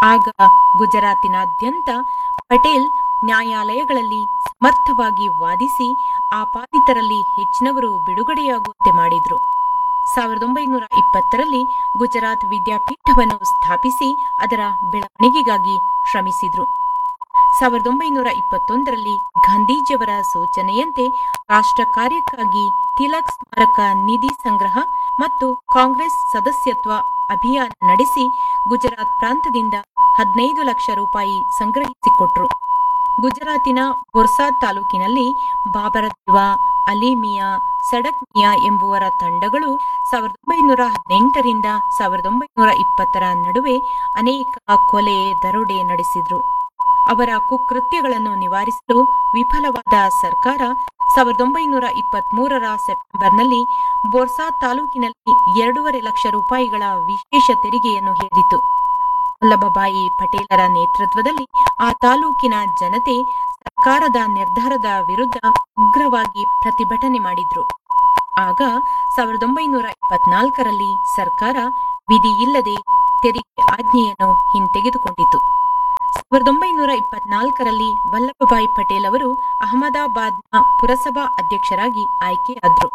ಆಗ ಗುಜರಾತಿನಾದ್ಯಂತ ಪಟೇಲ್ ನ್ಯಾಯಾಲಯಗಳಲ್ಲಿ ಸಮರ್ಥವಾಗಿ ವಾದಿಸಿ ಆಪಾದಿತರಲ್ಲಿ ಹೆಚ್ಚಿನವರು ಬಿಡುಗಡೆಯಾಗುವಂತೆ ಮಾಡಿದ್ರು ಸಾವಿರದ ಒಂಬೈನೂರ ಇಪ್ಪತ್ತರಲ್ಲಿ ಗುಜರಾತ್ ವಿದ್ಯಾಪೀಠವನ್ನು ಸ್ಥಾಪಿಸಿ ಅದರ ಬೆಳವಣಿಗೆಗಾಗಿ ಶ್ರಮಿಸಿದ್ರು ಸಾವಿರದ ಒಂಬೈನೂರ ಇಪ್ಪತ್ತೊಂದರಲ್ಲಿ ಗಾಂಧೀಜಿಯವರ ಸೂಚನೆಯಂತೆ ರಾಷ್ಟ್ರ ಕಾರ್ಯಕ್ಕಾಗಿ ತಿಲಕ್ ಸ್ಮಾರಕ ನಿಧಿ ಸಂಗ್ರಹ ಮತ್ತು ಕಾಂಗ್ರೆಸ್ ಸದಸ್ಯತ್ವ ಅಭಿಯಾನ ನಡೆಸಿ ಗುಜರಾತ್ ಪ್ರಾಂತದಿಂದ ಹದಿನೈದು ಲಕ್ಷ ರೂಪಾಯಿ ಸಂಗ್ರಹಿಸಿಕೊಟ್ರು ಗುಜರಾತಿನ ಬೊರ್ಸಾದ್ ತಾಲೂಕಿನಲ್ಲಿ ಬಾಬರದೇವ ಅಲಿ ಮಿಯಾ ಸಡಕ್ ಮಿಯಾ ಎಂಬುವರ ತಂಡಗಳು ಸಾವಿರದ ಒಂಬೈನೂರ ಹದಿನೆಂಟರಿಂದ ಸಾವಿರದ ಒಂಬೈನೂರ ಇಪ್ಪತ್ತರ ನಡುವೆ ಅನೇಕ ಕೊಲೆ ದರೋಡೆ ನಡೆಸಿದ್ರು ಅವರ ಕುಕೃತ್ಯಗಳನ್ನು ನಿವಾರಿಸಲು ವಿಫಲವಾದ ಸರ್ಕಾರ ಸಾವಿರದ ಒಂಬೈನೂರ ಇಪ್ಪತ್ತ್ ಮೂರರ ಸೆಪ್ಟೆಂಬರ್ನಲ್ಲಿ ಬೋರ್ಸಾದ್ ತಾಲೂಕಿನಲ್ಲಿ ಎರಡೂವರೆ ಲಕ್ಷ ರೂಪಾಯಿಗಳ ವಿಶೇಷ ತೆರಿಗೆಯನ್ನು ಹೇರಿತು ವಲ್ಲಭಭಾಯಿ ಪಟೇಲರ ನೇತೃತ್ವದಲ್ಲಿ ಆ ತಾಲೂಕಿನ ಜನತೆ ಸರ್ಕಾರದ ನಿರ್ಧಾರದ ವಿರುದ್ಧ ಉಗ್ರವಾಗಿ ಪ್ರತಿಭಟನೆ ಮಾಡಿದ್ರು ಆಗ ಸಾವಿರದ ಒಂಬೈನೂರ ಇಪ್ಪತ್ನಾಲ್ಕರಲ್ಲಿ ಸರ್ಕಾರ ವಿಧಿ ಇಲ್ಲದೆ ತೆರಿಗೆ ಆಜ್ಞೆಯನ್ನು ಹಿಂತೆಗೆದುಕೊಂಡಿತು ಸಾವಿರದ ಒಂಬೈನೂರ ಇಪ್ಪತ್ನಾಲ್ಕರಲ್ಲಿ ವಲ್ಲಭಭಾಯಿ ಪಟೇಲ್ ಅವರು ಅಹಮದಾಬಾದ್ನ ಪುರಸಭಾ ಅಧ್ಯಕ್ಷರಾಗಿ ಆಯ್ಕೆಯಾದ್ರು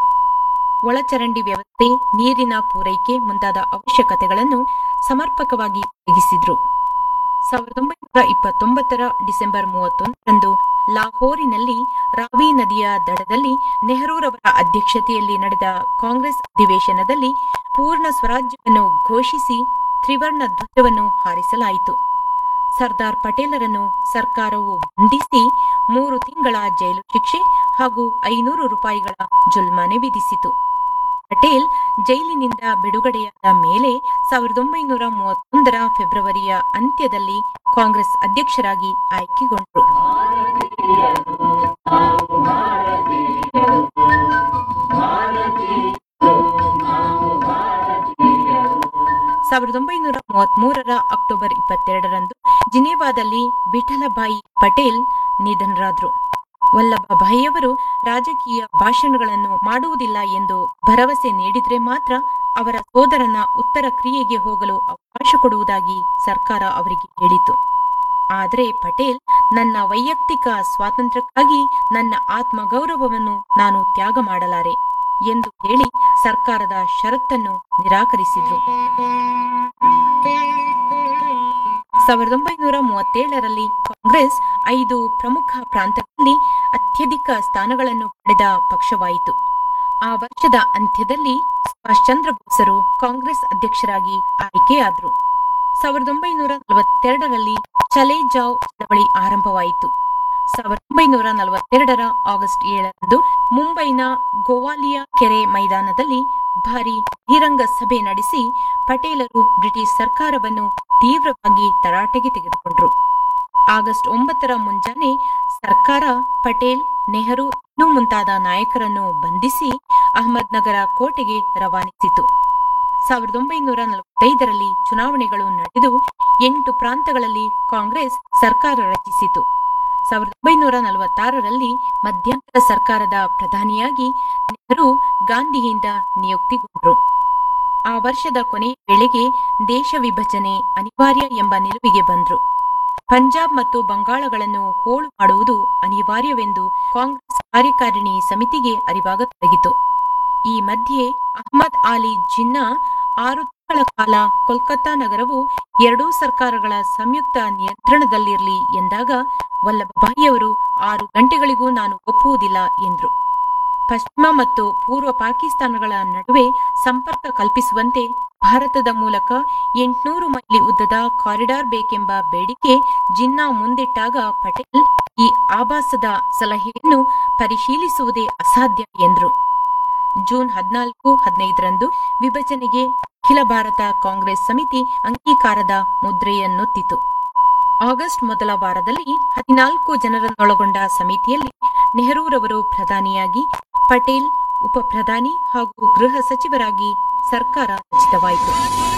ಒಳಚರಂಡಿ ವ್ಯವಸ್ಥೆ ನೀರಿನ ಪೂರೈಕೆ ಮುಂತಾದ ಅವಶ್ಯಕತೆಗಳನ್ನು ಸಮರ್ಪಕವಾಗಿ ಒದಗಿಸಿದ್ರು ಸಾವಿರದ ಒಂಬೈನೂರ ಇಪ್ಪತ್ತೊಂಬತ್ತರ ಡಿಸೆಂಬರ್ ಮೂವತ್ತೊಂದರಂದು ಲಾಹೋರಿನಲ್ಲಿ ರಾವಿ ನದಿಯ ದಡದಲ್ಲಿ ನೆಹರೂರವರ ಅಧ್ಯಕ್ಷತೆಯಲ್ಲಿ ನಡೆದ ಕಾಂಗ್ರೆಸ್ ಅಧಿವೇಶನದಲ್ಲಿ ಪೂರ್ಣ ಸ್ವರಾಜ್ಯವನ್ನು ಘೋಷಿಸಿ ತ್ರಿವರ್ಣ ಧ್ವಜವನ್ನು ಹಾರಿಸಲಾಯಿತು ಸರ್ದಾರ್ ಪಟೇಲರನ್ನು ಸರ್ಕಾರವು ಬಂಧಿಸಿ ಮೂರು ತಿಂಗಳ ಜೈಲು ಶಿಕ್ಷೆ ಹಾಗೂ ಐನೂರು ರೂಪಾಯಿಗಳ ಜುಲ್ಮಾನೆ ವಿಧಿಸಿತು ಪಟೇಲ್ ಜೈಲಿನಿಂದ ಬಿಡುಗಡೆಯಾದ ಮೇಲೆ ಸಾವಿರದ ಒಂಬೈನೂರ ಮೂವತ್ತೊಂದರ ಫೆಬ್ರವರಿಯ ಅಂತ್ಯದಲ್ಲಿ ಕಾಂಗ್ರೆಸ್ ಅಧ್ಯಕ್ಷರಾಗಿ ಆಯ್ಕೆಗೊಂಡರು ಸಾವಿರದ ಒಂಬೈನೂರ ಮೂವತ್ಮೂರರ ಅಕ್ಟೋಬರ್ ಇಪ್ಪತ್ತೆರಡರಂದು ಜಿನೇವಾದಲ್ಲಿ ವಿಠಲಭಾಯಿ ಪಟೇಲ್ ನಿಧನರಾದ್ರು ವಲ್ಲಭಭಾಯಿಯವರು ರಾಜಕೀಯ ಭಾಷಣಗಳನ್ನು ಮಾಡುವುದಿಲ್ಲ ಎಂದು ಭರವಸೆ ನೀಡಿದ್ರೆ ಮಾತ್ರ ಅವರ ಸೋದರನ ಉತ್ತರ ಕ್ರಿಯೆಗೆ ಹೋಗಲು ಅವಕಾಶ ಕೊಡುವುದಾಗಿ ಸರ್ಕಾರ ಅವರಿಗೆ ಹೇಳಿತು ಆದರೆ ಪಟೇಲ್ ನನ್ನ ವೈಯಕ್ತಿಕ ಸ್ವಾತಂತ್ರ್ಯಕ್ಕಾಗಿ ನನ್ನ ಆತ್ಮಗೌರವವನ್ನು ನಾನು ತ್ಯಾಗ ಮಾಡಲಾರೆ ಎಂದು ಹೇಳಿ ಸರ್ಕಾರದ ಷರತ್ತನ್ನು ನಿರಾಕರಿಸಿದ್ರು ಸಾವಿರದ ಒಂಬೈನೂರ ಮೂವತ್ತೇಳರಲ್ಲಿ ಕಾಂಗ್ರೆಸ್ ಐದು ಪ್ರಮುಖ ಪ್ರಾಂತಗಳಲ್ಲಿ ಅತ್ಯಧಿಕ ಸ್ಥಾನಗಳನ್ನು ಪಡೆದ ಪಕ್ಷವಾಯಿತು ಆ ವರ್ಷದ ಅಂತ್ಯದಲ್ಲಿ ಸುಭಾಷ್ ಚಂದ್ರ ಬೋಸರು ಕಾಂಗ್ರೆಸ್ ಅಧ್ಯಕ್ಷರಾಗಿ ಆಯ್ಕೆಯಾದರು ಸಾವಿರದ ಒಂಬೈನೂರ ನಲವತ್ತೆರಡರಲ್ಲಿ ಚಲೆ ಜಾವ್ ಚಳವಳಿ ಆರಂಭವಾಯಿತು ಸಾವಿರದ ಒಂಬೈನೂರ ನಲವತ್ತೆರಡರ ಆಗಸ್ಟ್ ಏಳರಂದು ಮುಂಬೈನ ಗೋವಾಲಿಯಾ ಕೆರೆ ಮೈದಾನದಲ್ಲಿ ಭಾರಿ ಬಹಿರಂಗ ಸಭೆ ನಡೆಸಿ ಪಟೇಲರು ಬ್ರಿಟಿಷ್ ಸರ್ಕಾರವನ್ನು ತೀವ್ರವಾಗಿ ತರಾಟೆಗೆ ತೆಗೆದುಕೊಂಡರು ಆಗಸ್ಟ್ ಒಂಬತ್ತರ ಮುಂಜಾನೆ ಸರ್ಕಾರ ಪಟೇಲ್ ನೆಹರು ಇನ್ನೂ ಮುಂತಾದ ನಾಯಕರನ್ನು ಬಂಧಿಸಿ ಅಹಮದ್ನಗರ ಕೋಟೆಗೆ ರವಾನಿಸಿತು ಸಾವಿರದ ಒಂಬೈನೂರ ನಲವತ್ತೈದರಲ್ಲಿ ಚುನಾವಣೆಗಳು ನಡೆದು ಎಂಟು ಪ್ರಾಂತಗಳಲ್ಲಿ ಕಾಂಗ್ರೆಸ್ ಸರ್ಕಾರ ರಚಿಸಿತು ಸಾವಿರದ ಒಂಬೈನೂರ ನಲವತ್ತಾರರಲ್ಲಿ ಮಧ್ಯಂತರ ಸರ್ಕಾರದ ಪ್ರಧಾನಿಯಾಗಿ ನೆಹರು ಗಾಂಧಿಯಿಂದ ನಿಯುಕ್ತಿಗೊಂಡರು ಆ ವರ್ಷದ ಕೊನೆಯ ವೇಳೆಗೆ ದೇಶ ವಿಭಜನೆ ಅನಿವಾರ್ಯ ಎಂಬ ನಿಲುವಿಗೆ ಬಂದ್ರು ಪಂಜಾಬ್ ಮತ್ತು ಬಂಗಾಳಗಳನ್ನು ಹೋಳು ಮಾಡುವುದು ಅನಿವಾರ್ಯವೆಂದು ಕಾಂಗ್ರೆಸ್ ಕಾರ್ಯಕಾರಿಣಿ ಸಮಿತಿಗೆ ಅರಿವಾಗತೊಡಗಿತು ಈ ಮಧ್ಯೆ ಅಹ್ಮದ್ ಆಲಿ ಜಿನ್ನಾ ಆರು ತಿಂಗಳ ಕಾಲ ಕೋಲ್ಕತ್ತಾ ನಗರವು ಎರಡೂ ಸರ್ಕಾರಗಳ ಸಂಯುಕ್ತ ನಿಯಂತ್ರಣದಲ್ಲಿರಲಿ ಎಂದಾಗ ವಲ್ಲಭಭಾಯಿಯವರು ಆರು ಗಂಟೆಗಳಿಗೂ ನಾನು ಒಪ್ಪುವುದಿಲ್ಲ ಎಂದ್ರು ಪಶ್ಚಿಮ ಮತ್ತು ಪೂರ್ವ ಪಾಕಿಸ್ತಾನಗಳ ನಡುವೆ ಸಂಪರ್ಕ ಕಲ್ಪಿಸುವಂತೆ ಭಾರತದ ಮೂಲಕ ಎಂಟುನೂರು ಮೈಲಿ ಉದ್ದದ ಕಾರಿಡಾರ್ ಬೇಕೆಂಬ ಬೇಡಿಕೆ ಜಿನ್ನಾ ಮುಂದಿಟ್ಟಾಗ ಪಟೇಲ್ ಈ ಆಭಾಸದ ಸಲಹೆಯನ್ನು ಪರಿಶೀಲಿಸುವುದೇ ಅಸಾಧ್ಯ ಎಂದ್ರು ಜೂನ್ ಹದಿನಾಲ್ಕು ಹದಿನೈದರಂದು ವಿಭಜನೆಗೆ ಅಖಿಲ ಭಾರತ ಕಾಂಗ್ರೆಸ್ ಸಮಿತಿ ಅಂಗೀಕಾರದ ಮುದ್ರೆಯನ್ನೊತ್ತಿತು ಆಗಸ್ಟ್ ಮೊದಲ ವಾರದಲ್ಲಿ ಹದಿನಾಲ್ಕು ಜನರನ್ನೊಳಗೊಂಡ ಸಮಿತಿಯಲ್ಲಿ ನೆಹರೂರವರು ಪ್ರಧಾನಿಯಾಗಿ ಪಟೇಲ್ ಉಪ ಪ್ರಧಾನಿ ಹಾಗೂ ಗೃಹ ಸಚಿವರಾಗಿ ಸರ್ಕಾರ ರಚಿತವಾಯಿತು